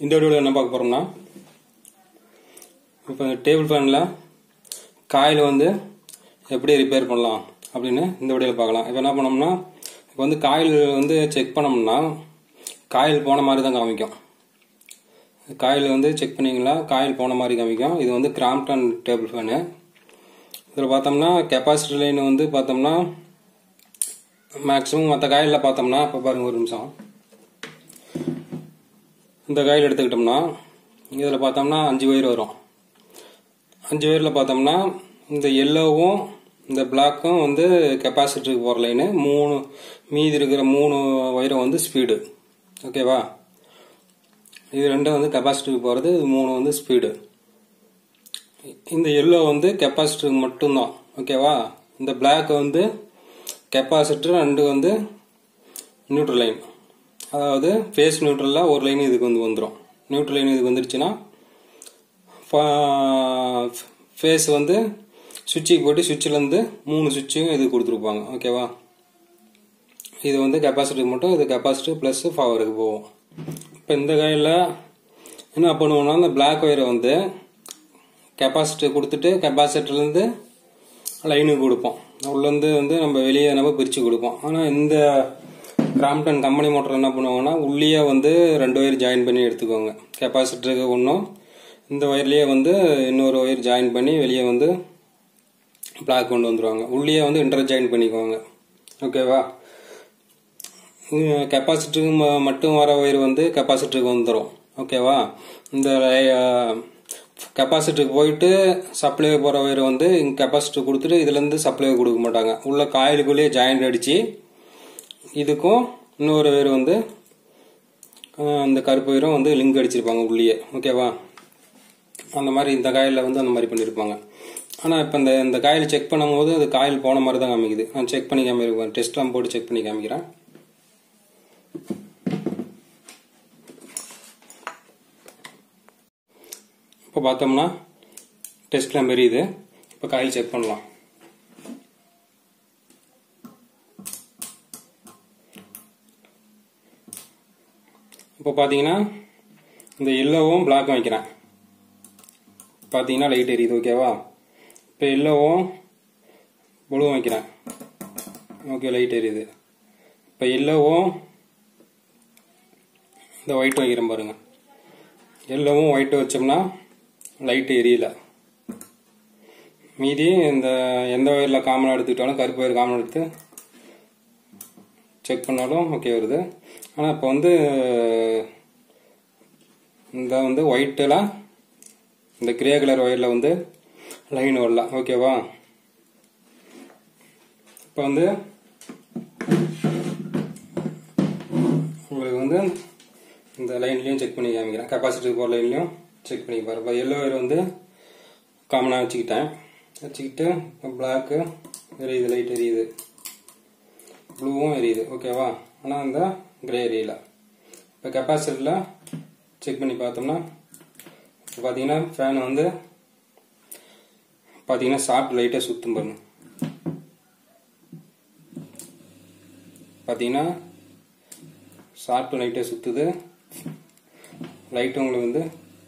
இந்த வீடியோவில் என்ன பார்க்க போகிறோம்னா இப்போ டேபிள் ஃபேனில் காயில் வந்து எப்படி ரிப்பேர் பண்ணலாம் அப்படின்னு இந்த வீடியோவில் பார்க்கலாம் இப்போ என்ன பண்ணோம்னா இப்போ வந்து காயில் வந்து செக் பண்ணோம்னா காயில் போன மாதிரி தான் காமிக்கும் காயில் வந்து செக் பண்ணீங்களா காயில் போன மாதிரி காமிக்கும் இது வந்து கிராம்ப்டன் டேபிள் ஃபேனு இதில் பார்த்தோம்னா கெப்பாசிட்டி லைன் வந்து பார்த்தோம்னா மேக்ஸிமம் மற்ற காயிலில் பார்த்தோம்னா இப்போ பாருங்க ஒரு நிமிஷம் இந்த காயில் எடுத்துக்கிட்டோம்னா இதில் பார்த்தோம்னா அஞ்சு ஒயர் வரும் அஞ்சு ஒயரில் பார்த்தோம்னா இந்த எல்லோவும் இந்த பிளாக்கும் வந்து கெப்பாசிட்டருக்கு போகிற லைனு மூணு மீதி இருக்கிற மூணு ஒயரும் வந்து ஸ்பீடு ஓகேவா இது ரெண்டும் வந்து கெப்பாசிட்டருக்கு போகிறது மூணு வந்து ஸ்பீடு இந்த எல்லோ வந்து கெப்பாசிட்டருக்கு மட்டும்தான் ஓகேவா இந்த பிளாக் வந்து கெப்பாசிட்டர் ரெண்டு வந்து நியூட்ரல் லைன் அதாவது ஃபேஸ் நியூட்ரலில் ஒரு லைன் இதுக்கு வந்து வந்துடும் நியூட்ரல் லைன் இதுக்கு வந்துருச்சுன்னா ஃபேஸ் வந்து சுவிட்சுக்கு போட்டு சுவிட்சிலேருந்து மூணு சுவிட்சும் இது கொடுத்துருப்பாங்க ஓகேவா இது வந்து கெப்பாசிட்டி மட்டும் இது கெப்பாசிட்டி ப்ளஸ் பவருக்கு போகும் இப்போ இந்த கையில் என்ன பண்ணுவோம்னா இந்த பிளாக் ஒயரை வந்து கெப்பாசிட்டி கொடுத்துட்டு கெப்பாசிட்டர்லேருந்து லைனுக்கு கொடுப்போம் உள்ளேருந்து வந்து நம்ம வெளியே நம்ம பிரித்து கொடுப்போம் ஆனால் இந்த கிராம்டன் கம்பெனி மோட்டர் என்ன பண்ணுவாங்கன்னா உள்ளேயே வந்து ரெண்டு ஒயர் ஜாயின் பண்ணி எடுத்துக்கோங்க கெப்பாசிட்டருக்கு ஒன்றும் இந்த ஒயர்லேயே வந்து இன்னொரு ஒயர் ஜாயின் பண்ணி வெளியே வந்து பிளாக் கொண்டு வந்துடுவாங்க உள்ளேயே வந்து இன்டர் ஜாயின் பண்ணிக்குவாங்க ஓகேவா கெப்பாசிட்டருக்கு மட்டும் வர ஒயர் வந்து கெப்பாசிட்டருக்கு வந்துடும் ஓகேவா இந்த கெப்பாசிட்டருக்கு போயிட்டு சப்ளை போகிற ஒயர் வந்து இங்கே கெப்பாசிட்டி கொடுத்துட்டு இதுலேருந்து சப்ளை கொடுக்க மாட்டாங்க உள்ள காயிலுக்குள்ளேயே ஜாயிண்ட் அடித்து இதுக்கும் இன்னொரு ஒயர் வந்து இந்த கருப்பு ஒயரும் வந்து லிங்க் அடிச்சிருப்பாங்க உள்ளேயே ஓகேவா அந்த மாதிரி இந்த காயில் வந்து அந்த மாதிரி பண்ணியிருப்பாங்க ஆனால் இப்போ இந்த இந்த காயில் செக் பண்ணும்போது அது காயில் போன மாதிரி தான் காமிக்குது நான் செக் பண்ணி காமிக்கிறேன் டெஸ்ட்லாம் போட்டு செக் பண்ணி காமிக்கிறேன் இப்போ பார்த்தோம்னா டெஸ்ட்லாம் பெரியுது இப்போ காயில் செக் பண்ணலாம் இப்போ பார்த்தீங்கன்னா இந்த எல்லோவும் பிளாக்கும் வைக்கிறேன் பார்த்தீங்கன்னா லைட் எரியுது ஓகேவா இப்போ எல்லோவும் ப்ளூவும் வைக்கிறேன் ஓகே லைட் எரியுது இப்போ எல்லோவும் இந்த ஒயிட் வைக்கிறேன் பாருங்க எல்லோவும் ஒயிட் வச்சோம்னா லைட்டு எரியல மீதி இந்த எந்த ஒயரில் காமனாக எடுத்துக்கிட்டாலும் கருப்பு ஒயர் காமன் எடுத்து செக் பண்ணாலும் ஓகே வருது ஆனால் இப்போ வந்து இந்த வந்து ஒயிட்டில் இந்த கிரே கலர் ஒயரில் வந்து லைன் வரலாம் ஓகேவா இப்போ வந்து உங்களுக்கு வந்து இந்த லைன்லையும் செக் பண்ணி காமிக்கிறேன் கெப்பாசிட்டி போகிற லைன்லையும் செக் பண்ணி பாரு இப்போ எல்லோ ஒயர் வந்து காமனாக வச்சுக்கிட்டேன் வச்சுக்கிட்டு இப்போ பிளாக்கு எரியுது லைட் எரியுது ப்ளூவும் எரியுது ஓகேவா ஆனால் இந்த கிரே எரியல இப்போ கெப்பாசிட்டியில் செக் பண்ணி பார்த்தோம்னா இப்போ பார்த்தீங்கன்னா ஃபேன் வந்து பார்த்தீங்கன்னா ஷார்ட் லைட்டாக சுற்றும் பாருங்க பார்த்தீங்கன்னா ஷார்ட் லைட்டாக சுற்றுது லைட்டு உங்களுக்கு வந்து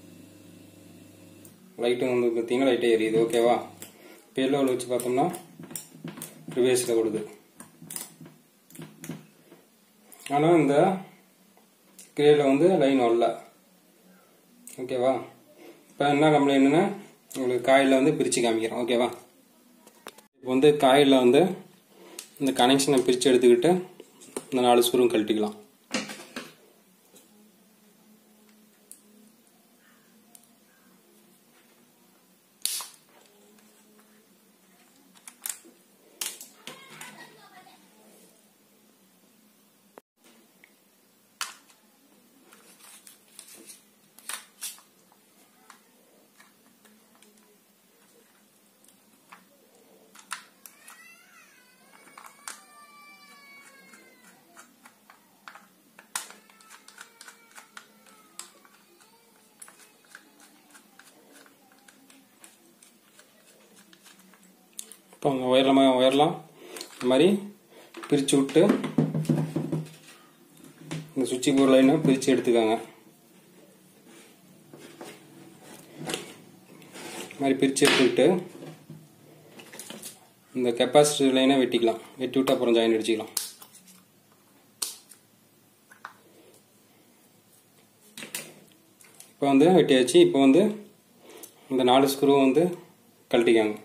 லைட்டு உங்களுக்கு பார்த்தீங்கன்னா லைட்டே எரியுது ஓகேவா இப்போ எல்லோவில் வச்சு பார்த்தோம்னா ரிவேர்ஸில் கொடுது ஆனால் இந்த கிரேல வந்து லைன் வரல ஓகேவா இப்போ என்ன கம்ப்ளைண்ட்னா உங்களுக்கு காயில் வந்து பிரித்து காமிக்கிறேன் ஓகேவா இப்போ வந்து காயில் வந்து இந்த கனெக்ஷனை பிரித்து எடுத்துக்கிட்டு இந்த நாலு ஸ்க்ரூவும் கழட்டிக்கலாம் இப்போ அவங்க உயரலாம் உயரலாம் இந்த மாதிரி பிரித்து விட்டு இந்த சுவிட்ச் போர்ட் லைனை பிரித்து எடுத்துக்கோங்க இது மாதிரி பிரித்து எடுத்துக்கிட்டு இந்த கெப்பாசிட்டி லைனை வெட்டிக்கலாம் வெட்டி விட்டு அப்புறம் ஜாயின் அடிச்சுக்கலாம் இப்போ வந்து வெட்டியாச்சு இப்போ வந்து இந்த நாலு ஸ்க்ரூ வந்து கழட்டிக்காங்க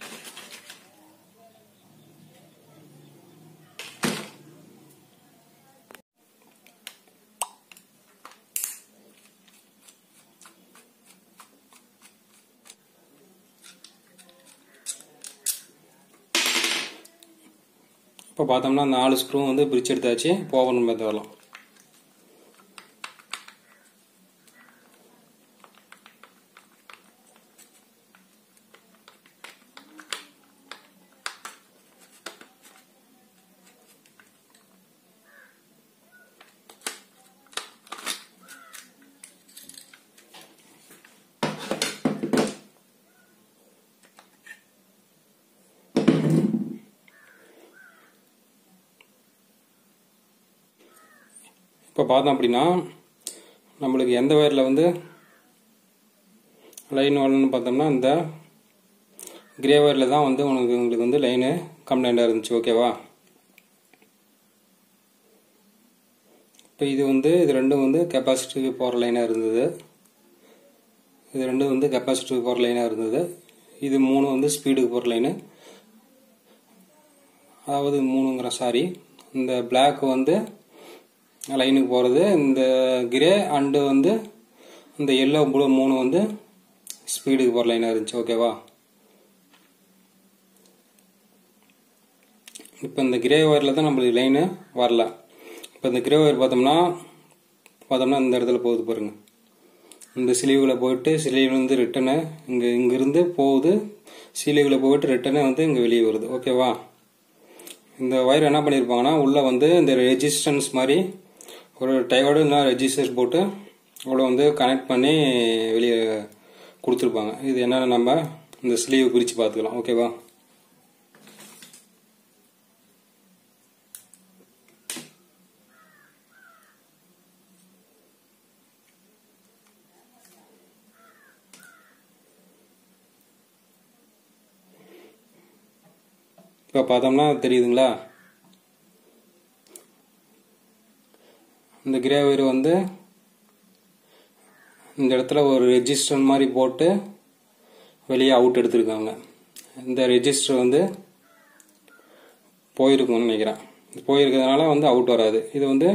இப்போ பார்த்தோம்னா நாலு ஸ்க்ரூ வந்து பிரிச்சு எடுத்தாச்சு இப்போ ஓப்பன் பண்ணி வரலாம் இப்போ பார்த்தோம் அப்படின்னா நம்மளுக்கு எந்த ஒயரில் வந்து லைன் வரணும்னு பார்த்தோம்னா இந்த கிரே ஒயரில் தான் வந்து உனக்கு உங்களுக்கு வந்து லைனு கம்ப்ளைண்ட்டாக இருந்துச்சு ஓகேவா இப்போ இது வந்து இது ரெண்டும் வந்து கெப்பாசிட்டிக்கு போகிற லைனாக இருந்தது இது ரெண்டும் வந்து கெப்பாசிட்டிக்கு போகிற லைனாக இருந்தது இது மூணு வந்து ஸ்பீடுக்கு போகிற லைனு அதாவது மூணுங்கிற சாரி இந்த பிளாக் வந்து லைனுக்கு போகிறது இந்த கிரே அண்டு வந்து இந்த எல்லோ ப்ளூ மூணு வந்து ஸ்பீடுக்கு போகிற லைனாக இருந்துச்சு ஓகேவா இப்போ இந்த கிரே ஒயரில் தான் நம்மளுக்கு லைனு வரல இப்போ இந்த கிரே ஒயர் பார்த்தோம்னா பார்த்தோம்னா இந்த இடத்துல போகுது பாருங்க இந்த சிலிவில் போயிட்டு சிலிவில் வந்து ரிட்டனு இங்கே இங்கேருந்து போகுது சிலிவில் போயிட்டு ரிட்டனே வந்து இங்கே வெளியே வருது ஓகேவா இந்த ஒயர் என்ன பண்ணியிருப்பாங்கன்னா உள்ளே வந்து இந்த ரெஜிஸ்டன்ஸ் மாதிரி ஒரு டையோடு இல்லை ரெஜிஸ்டர்ஸ் போட்டு அவ்வளோ வந்து கனெக்ட் பண்ணி வெளியே கொடுத்துருப்பாங்க இது என்னென்ன நம்ம இந்த ஸ்லீவ் பிரித்து பார்த்துக்கலாம் ஓகேவா இப்போ பார்த்தோம்னா தெரியுதுங்களா இந்த கிரே ஒயர் வந்து இந்த இடத்துல ஒரு ரெஜிஸ்டர் மாதிரி போட்டு வெளியே அவுட் எடுத்திருக்காங்க இந்த ரெஜிஸ்டர் வந்து போயிருக்கும்னு நினைக்கிறேன் போயிருக்கிறதுனால வந்து அவுட் வராது இது வந்து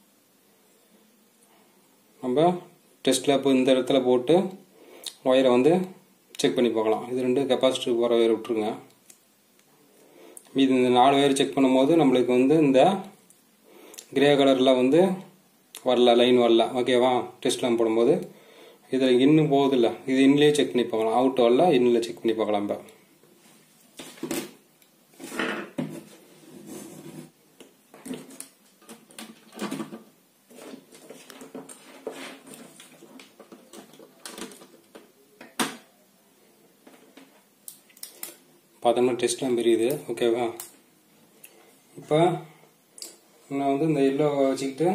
நம்ம டெஸ்ட்டில் இப்போ இந்த இடத்துல போட்டு ஒயரை வந்து செக் பண்ணி பார்க்கலாம் இது ரெண்டு கெப்பாசிட்டி போகிற ஒயர் விட்டுருங்க மீது இந்த நாலு ஒயர் செக் பண்ணும்போது நம்மளுக்கு வந்து இந்த கிரே கலரில் வந்து வரல லைன் வரல ஓகேவா டெஸ்ட்லாம் போடும்போது இதில் இன்னும் போகுதில்ல இது இன்னிலே செக் பண்ணி பார்க்கலாம் அவுட் வரல இன்னில் செக் பண்ணி பார்க்கலாம் இப்போ பார்த்தோம்னா டெஸ்ட்லாம் பெரியுது ஓகேவா இப்போ நான் வந்து இந்த எல்லோ வச்சுக்கிட்டு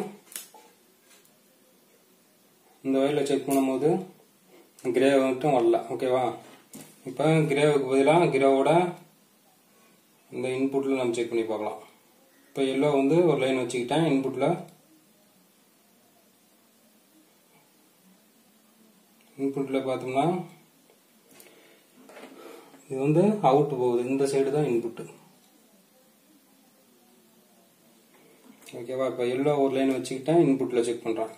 இந்த வயலில் செக் பண்ணும்போது கிரே மட்டும் வரல ஓகேவா இப்போ கிரேவுக்கு பதிலாக கிரேவோட இந்த இன்புட்டில் நம்ம செக் பண்ணி பார்க்கலாம் இப்போ எல்லோ வந்து ஒரு லைன் வச்சுக்கிட்டேன் இன்புட்டில் இன்புட்டில் பார்த்தோம்னா இது வந்து அவுட் போகுது இந்த சைடு தான் இன்புட்டு ஓகேவா இப்போ எல்லோ ஒரு லைன் வச்சுக்கிட்டேன் இன்புட்டில் செக் பண்ணுறேன்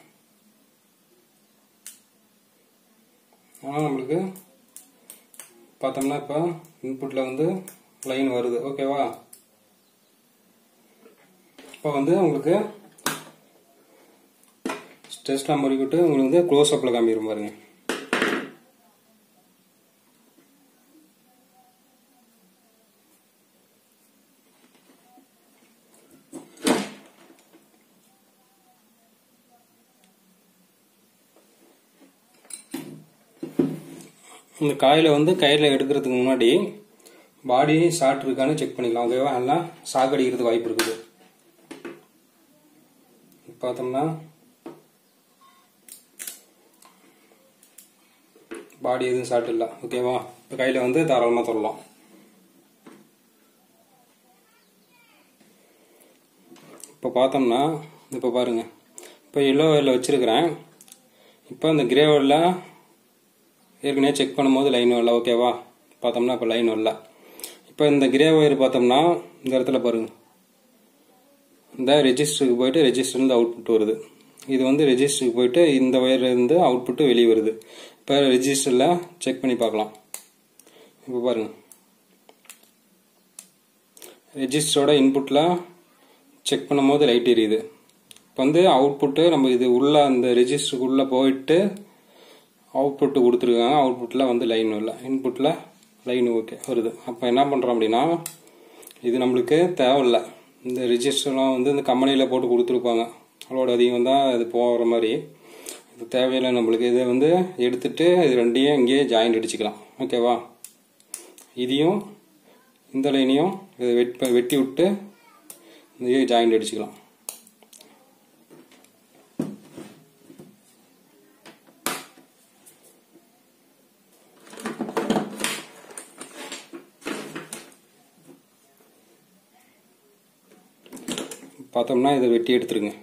ஆனால் நம்மளுக்கு பார்த்தோம்னா இப்போ இன்புட்டில் வந்து லைன் வருது ஓகேவா இப்போ வந்து உங்களுக்கு டெஸ்ட்லாம் முடிக்கிட்டு உங்களுக்கு வந்து க்ளோஸ் அப்பில் காமிக்கிறோம் பாருங்க இந்த காயில் வந்து கையில் எடுக்கிறதுக்கு முன்னாடி பாடி ஷார்ட் இருக்கான்னு செக் பண்ணிக்கலாம் ஓகேவா எல்லாம் ஷாக் அடிக்கிறதுக்கு வாய்ப்பு இருக்குது பார்த்தோம்னா பாடி எதுவும் ஷார்ட் இல்லை ஓகேவா இப்போ கையில் வந்து தாராளமாக தொடலாம் இப்போ பார்த்தோம்னா இப்போ பாருங்கள் இப்போ எல்லோ ஒயரில் வச்சுருக்கிறேன் இப்போ இந்த கிரே ஒயரில் ஏற்கனவே செக் பண்ணும்போது லைன் வரல ஓகேவா பார்த்தோம்னா இப்போ லைன் வரல இப்போ இந்த கிரே ஒயர் பார்த்தோம்னா இந்த இடத்துல பாருங்கள் இந்த ரெஜிஸ்டருக்கு போயிட்டு ரெஜிஸ்டர்லேருந்து அவுட்புட் வருது இது வந்து ரெஜிஸ்டருக்கு போயிட்டு இந்த ஒயர்லேருந்து அவுட்புட்டு வெளியே வருது இப்போ ரெஜிஸ்டரில் செக் பண்ணி பார்க்கலாம் இப்போ பாருங்கள் ரெஜிஸ்டரோட இன்புட்டில் செக் பண்ணும்போது லைட் எரியுது இப்போ வந்து அவுட்புட்டு நம்ம இது உள்ள அந்த ரெஜிஸ்டருக்குள்ளே போயிட்டு அவுட்புட்டு கொடுத்துருக்காங்க அவுட்புட்டில் வந்து லைன் வரல இன்புட்டில் லைன் ஓகே வருது அப்போ என்ன பண்ணுறோம் அப்படின்னா இது நம்மளுக்கு தேவையில்ல இந்த ரிஜிஸ்டர்லாம் வந்து இந்த கம்பெனியில் போட்டு கொடுத்துருப்பாங்க அவ்வளோட அதிகம் தான் இது போகிற மாதிரி இது தேவையில்லை நம்மளுக்கு இதை வந்து எடுத்துட்டு இது ரெண்டையும் இங்கேயே ஜாயிண்ட் அடிச்சுக்கலாம் ஓகேவா இதையும் இந்த லைனையும் இதை வெட் வெட்டி விட்டு இதையும் ஜாயிண்ட் அடிச்சுக்கலாம் பார்த்தோம்னா இதை வெட்டி எடுத்துருங்க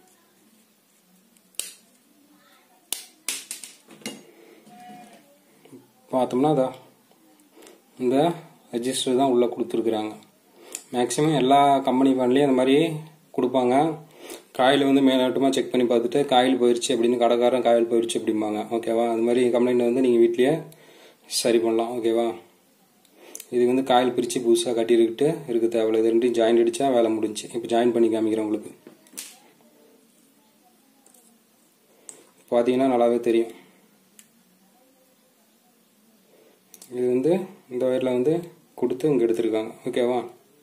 பார்த்தோம்னா அதா இந்த ரெஜிஸ்டர் தான் உள்ளே கொடுத்துருக்குறாங்க மேக்ஸிமம் எல்லா கம்பெனி ஃபேன்லேயும் அந்த மாதிரி கொடுப்பாங்க காயில் வந்து மேலாட்டமாக செக் பண்ணி பார்த்துட்டு காயில் போயிடுச்சு அப்படின்னு கடைக்காரன் காயில் போயிடுச்சு அப்படிம்பாங்க ஓகேவா அது மாதிரி கம்ப்ளைண்ட் வந்து நீங்கள் வீட்லேயே சரி பண்ணலாம் ஓகேவா இது வந்து காயில் பிரித்து புதுசாக கட்டியிருக்கிட்டு இருக்க தேவையில்ல இது ரெண்டையும் ஜாயின் அடித்தா வேலை முடிஞ்சு இப்போ ஜாயின் பண்ணி காமிக்கிறேன் உங்களுக்கு பார்த்தீங்கன்னா நல்லாவே தெரியும் இது வந்து இந்த ஒயரில் வந்து கொடுத்து இங்கே எடுத்திருக்காங்க ஓகேவா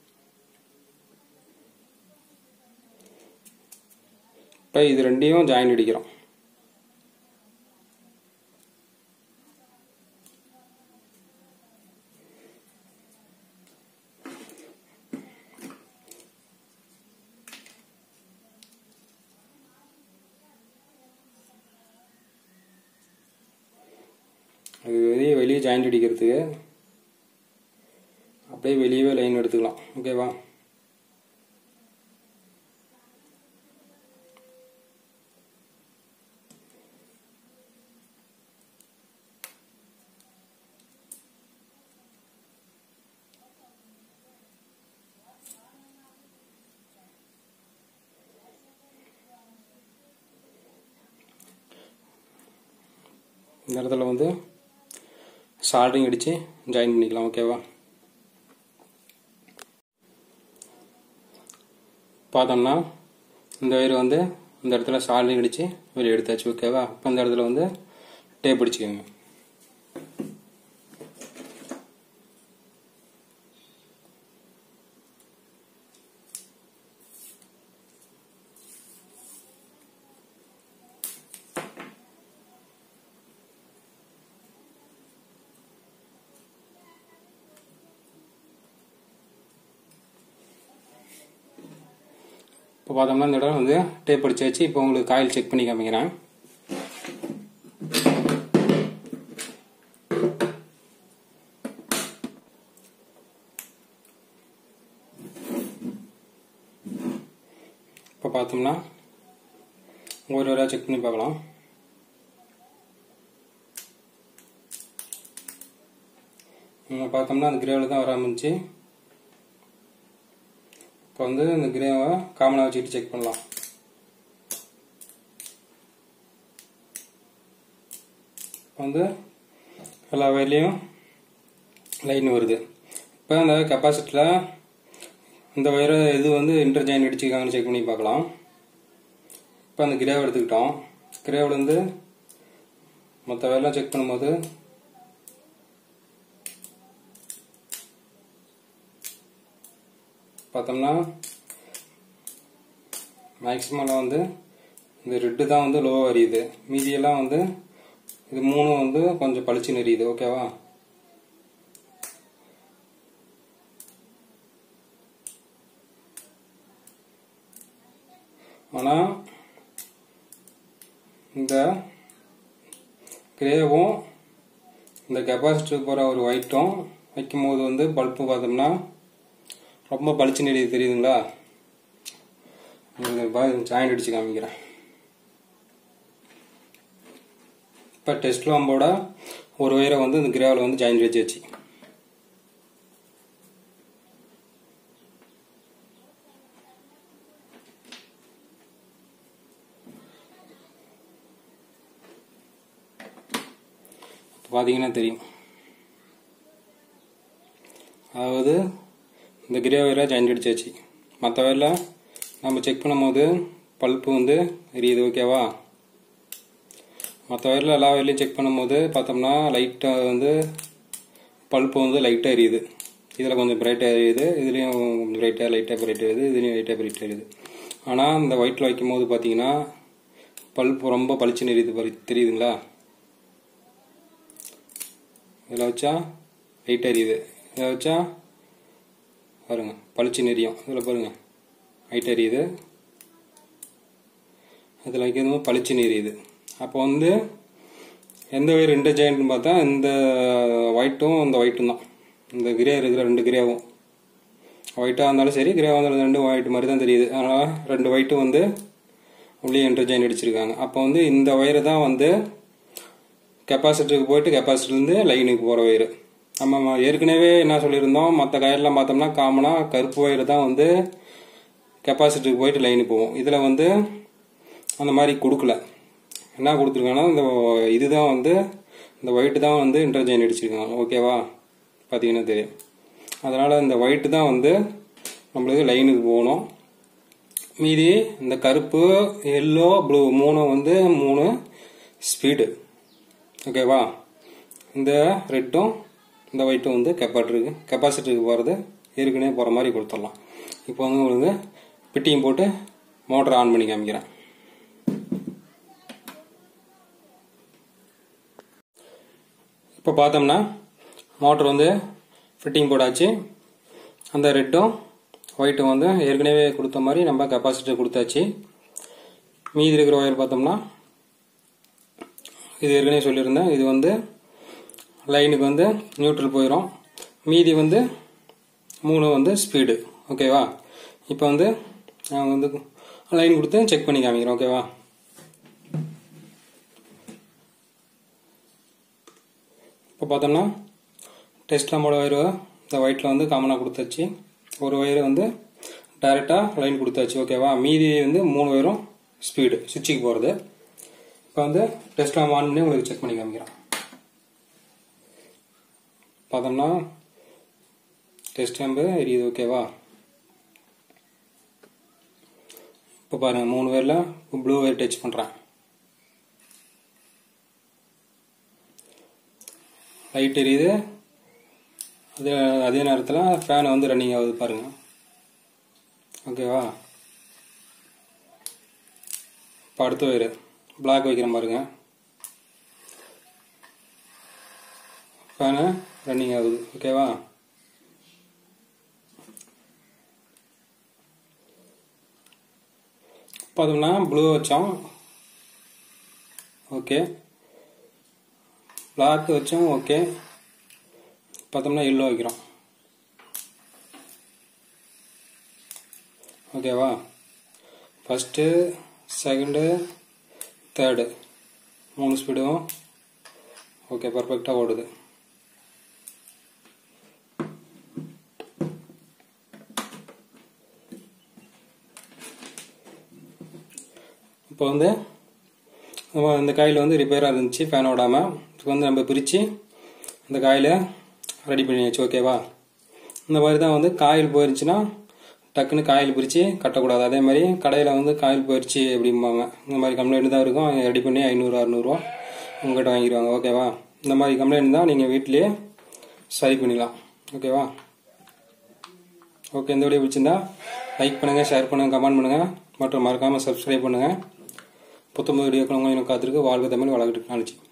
இப்போ இது ரெண்டையும் ஜாயின் அடிக்கிறோம் அது வெளியே வெளியே ஜாயிண்ட் அடிக்கிறதுக்கு அப்படியே வெளியவே லைன் எடுத்துக்கலாம் ஓகேவா இந்த இடத்துல வந்து சால்ட்ரிங் அடித்து ஜாயின் பண்ணிக்கலாம் ஓகேவா பார்த்தோம்னா இந்த ஒயர் வந்து இந்த இடத்துல சால்ட்ரிங் அடித்து வெளியே எடுத்தாச்சு ஓகேவா இப்போ இந்த இடத்துல வந்து டேப் அடிச்சுக்கோங்க இப்போ பார்த்தோம்னா இந்த இடம் வந்து டேப் அடிச்சு வச்சு இப்போ உங்களுக்கு காயில் செக் பண்ணி காமிக்கிறேன் இப்போ பார்த்தோம்னா ஒரு ஒரு செக் பண்ணி பார்க்கலாம் இங்க பார்த்தோம்னா அந்த கிரேவில் தான் வராமல் இருந்துச்சு இப்போ வந்து இந்த கிரேவை காமனாக வச்சுக்கிட்டு செக் பண்ணலாம் இப்போ வந்து எல்லா வயர்லேயும் லைன் வருது இப்போ அந்த கெப்பாசிட்டியில் இந்த வயரை இது வந்து இன்டர்ஜாயின் அடிச்சிருக்காங்கன்னு செக் பண்ணி பார்க்கலாம் இப்போ அந்த கிரேவை எடுத்துக்கிட்டோம் கிரேவில் வந்து மற்ற வயர்லாம் செக் பண்ணும்போது பார்த்தோம்னா மேக்ஸிமம்லாம் வந்து இந்த ரெட்டு தான் வந்து லோவாக எரியுது மீதியெல்லாம் வந்து இது மூணும் வந்து கொஞ்சம் பளிச்சுன்னு எரியுது ஓகேவா ஆனால் இந்த கிரேவும் இந்த கெப்பாசிட்டர் போகிற ஒரு ஒயிட்டும் வைக்கும்போது வந்து பல்ப்பு பார்த்தோம்னா ரொம்ப பளிச்சு நெறி தெரியுதுங்களா ஜாயிண்ட் அடிச்சு காமிக்கிறேன் இப்போ டெஸ்ட் லாம்போட ஒரு ஒயரை வந்து இந்த கிராவில் வந்து ஜாயிண்ட் வச்சு வச்சு பார்த்தீங்கன்னா தெரியும் அதாவது இந்த கிரே ஒயரை ஜாயிண்ட் அடிச்சாச்சு மற்ற ஒயரில் நம்ம செக் பண்ணும்போது பல்ப்பு வந்து எரியுது ஓகேவா மற்ற ஒயரில் எல்லா ஒயர்லையும் செக் பண்ணும்போது பார்த்தோம்னா லைட்டாக வந்து பல்ப்பு வந்து லைட்டாக எரியுது இதில் கொஞ்சம் பிரைட்டாக எரியுது இதுலேயும் கொஞ்சம் பிரைட்டாக லைட்டாக பிரைட் எரியுது இதுலேயும் லைட்டாக பிரைட் எரியுது ஆனால் இந்த ஒயிட்டில் வைக்கும்போது பார்த்தீங்கன்னா பல்ப்பு ரொம்ப பளிச்சுன்னு எரியுது பாரு தெரியுதுங்களா இதில் வச்சா லைட்டாக எரியுது இதில் வச்சா பாருங்க பளிச்சு நெறியும் இதில் பாருங்க லைட்டாக எரியுது இதில் வைக்கிறது பளிச்சு நெறியுது அப்போ வந்து எந்த ஒயர் ரெண்டு ஜாயிண்ட்னு பார்த்தா இந்த ஒயிட்டும் இந்த ஒயிட்டும் தான் இந்த கிரே இருக்கிற ரெண்டு கிரேவும் ஒயிட்டாக இருந்தாலும் சரி கிரேவாக இருந்தாலும் ரெண்டு ஒயிட் மாதிரி தான் தெரியுது அதனால் ரெண்டு ஒயிட்டும் வந்து உள்ளே என்ட்ரு ஜாயின் அடிச்சிருக்காங்க அப்போ வந்து இந்த ஒயரை தான் வந்து கெப்பாசிட்டருக்கு போயிட்டு கெப்பாசிட்டர்லேருந்து லைனுக்கு போகிற ஒயரு நம்ம ஏற்கனவே என்ன சொல்லியிருந்தோம் மற்ற கயர்லாம் பார்த்தோம்னா காமனாக கருப்பு ஒயர் தான் வந்து கெப்பாசிட்டருக்கு போயிட்டு லைனுக்கு போவோம் இதில் வந்து அந்த மாதிரி கொடுக்கல என்ன கொடுத்துருக்காங்கன்னா இந்த இதுதான் வந்து இந்த ஒயிட்டு தான் வந்து இன்டர்ஜெயின் அடிச்சிருக்காங்க ஓகேவா பார்த்தீங்கன்னா தெரியும் அதனால் இந்த ஒயிட்டு தான் வந்து நம்மளுக்கு லைனுக்கு போகணும் மீதி இந்த கருப்பு எல்லோ ப்ளூ மூணு வந்து மூணு ஸ்பீடு ஓகேவா இந்த ரெட்டும் இந்த ஒயிட்டும் வந்து கெப்பாட்டருக்கு கெப்பாசிட்டருக்கு போகிறது ஏற்கனவே போகிற மாதிரி கொடுத்துடலாம் இப்போ வந்து உங்களுக்கு பிட்டியும் போட்டு மோட்டர் ஆன் பண்ணி காமிக்கிறேன் இப்போ பார்த்தோம்னா மோட்டர் வந்து ஃபிட்டிங் போட்டாச்சு அந்த ரெட்டும் ஒயிட்டும் வந்து ஏற்கனவே கொடுத்த மாதிரி நம்ம கெப்பாசிட்டர் கொடுத்தாச்சு மீதி இருக்கிற ஒயர் பார்த்தோம்னா இது ஏற்கனவே சொல்லியிருந்தேன் இது வந்து லைனுக்கு வந்து நியூட்ரல் போயிடும் மீதி வந்து மூணு வந்து ஸ்பீடு ஓகேவா இப்போ வந்து நான் வந்து லைன் கொடுத்து செக் பண்ணி காமிக்கிறேன் ஓகேவா இப்போ பார்த்தோம்னா டெஸ்ட் நம்மளோட ஒயர் இந்த ஒயிட்டில் வந்து காமனாக கொடுத்தாச்சு ஒரு ஒயர் வந்து டைரெக்டாக லைன் கொடுத்தாச்சு ஓகேவா மீதி வந்து மூணு ஒயரும் ஸ்பீடு சுவிட்சுக்கு போகிறது இப்போ வந்து டெஸ்ட் லாம்ப் ஆன் பண்ணி உங்களுக்கு செக் பண்ணி காமிக்கிறேன் பார்த்தோம்னா டெஸ்ட் லேம்பு எரியுது ஓகேவா இப்போ பாருங்க மூணு பேரில் ப்ளூ ஒயர் டச் பண்ணுறேன் லைட் எரியுது அது அதே நேரத்தில் ஃபேன் வந்து ரன்னிங் ஆகுது பாருங்க ஓகேவா இப்போ அடுத்த ஒயர் பிளாக் வைக்கிறேன் பாருங்க ஃபேனு ரன்னிங் ஆகுது ஓகேவா பார்த்தோம்னா ப்ளூ வச்சோம் ஓகே பிளாக் வச்சோம் ஓகே பார்த்தோம்னா எல்லோ வைக்கிறோம் ஓகேவா ஃபஸ்ட்டு செகண்டு தேர்டு மூணு ஸ்பீடும் ஓகே பர்ஃபெக்டாக ஓடுது இப்போ வந்து நம்ம இந்த காயில் வந்து ரிப்பேராக இருந்துச்சு ஃபேன் ஓடாமல் இப்போ வந்து நம்ம பிரித்து இந்த காயில் ரெடி பண்ணியாச்சு ஓகேவா இந்த மாதிரி தான் வந்து காயில் போயிருச்சுன்னா டக்குன்னு காயில் பிரித்து கட்டக்கூடாது அதே மாதிரி கடையில் வந்து காயில் போயிடுச்சு அப்படிம்பாங்க இந்த மாதிரி கம்ப்ளைண்ட் தான் இருக்கும் ரெடி பண்ணி ஐநூறு அறநூறுவா உங்கள்கிட்ட வாங்கிடுவாங்க ஓகேவா இந்த மாதிரி கம்ப்ளைண்ட் தான் நீங்கள் வீட்டிலேயே சரி பண்ணிக்கலாம் ஓகேவா ஓகே இந்த வீடியோ பிடிச்சிருந்தா லைக் பண்ணுங்கள் ஷேர் பண்ணுங்கள் கமெண்ட் பண்ணுங்கள் மற்றும் மறக்காமல் சப்ஸ்கிரைப் பண்ணுங்கள் புத்தம்பது வீடியோக்கள் உங்களை காத்திருக்கு வாழ்க தமிழ் வளர்க்க டெக்னாலஜி